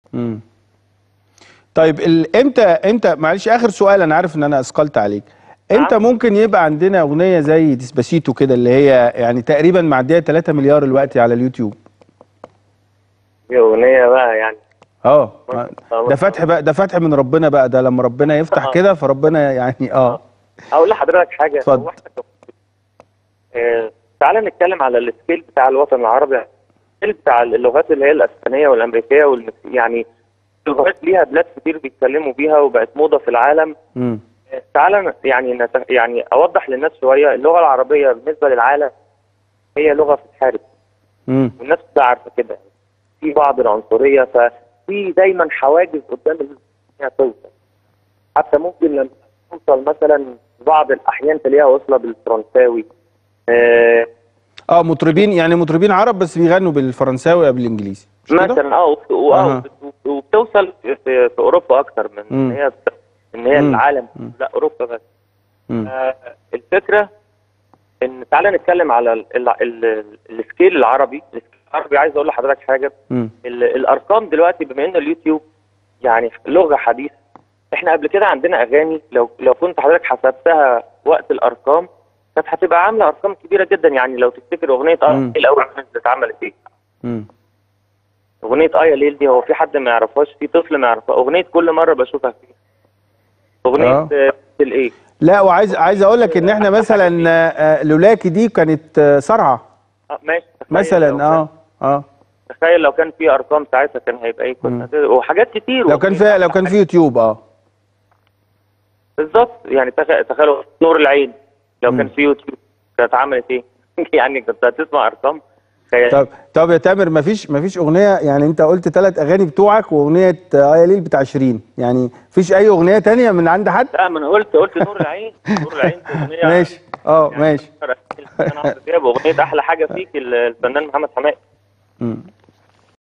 امم طيب ال... امتى امتى معلش اخر سؤال انا عارف ان انا اثقلت عليك امتى نعم. ممكن يبقى عندنا اغنيه زي ديسباسيتو كده اللي هي يعني تقريبا معديه 3 مليار الوقت على اليوتيوب دي اغنيه بقى يعني اه ده فتح بقى ده فتح من ربنا بقى ده لما ربنا يفتح آه. كده فربنا يعني اه اقول لحضرتك حاجه اتفضل. هو إحنا آه، تعالى نتكلم على السكيل بتاع الوطن العربي السكيل بتاع اللغات اللي هي الاسبانيه والامريكيه والمكسيكيه يعني لغات ليها بلاد كتير بيتكلموا بيها وبقت موضه في العالم امم آه، تعالى ن- يعني نت... يعني اوضح للناس شويه اللغه العربيه بالنسبه للعالم هي لغه بتتحارب امم والناس كلها عارفه كده في بعض العنصريه ففي دايما حواجز قدام ال- انها توصل حتى ممكن لما توصل مثلا في بعض الاحيان تلاقيها واصله بالفرنساوي آه اه مطربين يعني مطربين عرب بس بيغنوا بالفرنساوي قبل الانجليزي مش كده؟ مثلا اه وبت- و- أها. آه، وبت- وبتوصل في, في اوروبا اكتر من مم. ان هي ان هي مم. العالم مم. لا اوروبا بس مم. آه، الفكره ان تعالى نتكلم على ال- ال- ال- السكيل العربي السكيل العربي عايز اقول لحضرتك حاجه مم. ال- الارقام دلوقتي بما ان اليوتيوب يعني لغه حديثه احنا قبل كده عندنا اغاني لو لو كنت حضرتك حسبتها وقت الارقام كانت هتبقى عامله ارقام كبيره جدا يعني لو تفتكر اغنيه اه مم. الاول نزلت عملت ايه مم. اغنيه اه يا ليل دي هو في حد ما يعرفهاش في طفل ما يعرفها اغنيه كل مره بشوفها فيها اغنيه آه. آه. الايه لا وعايز عايز اقول لك ان احنا مثلا آه، لولاكي دي كانت آه، صرعه آه ماشي تخيل لو مثلا كان- اه اه تخيل لو كان في ارقام ساعتها كان هيبقى ايه كنا وحاجات كتير لو كان فيها لو كان في يوتيوب اه بالظبط يعني تخ- تخيلوا نور العين لو مم. كان في يوتيوب كانت عملت ايه؟ يعني كنت هتسمع ارقام خيال. طب طب يا تامر مفيش مفيش اغنيه يعني انت قلت ثلاث اغاني بتوعك واغنيه اه يا ليل بتاع شيرين يعني مفيش اي اغنيه تانية من عند حد لا ما انا قلت قلت نور العين نور العين دي اغنيه ماشي اه يعني ماشي انا عمرو دياب اغنيه احلى حاجه فيك ال- الفنان محمد حماقي مم.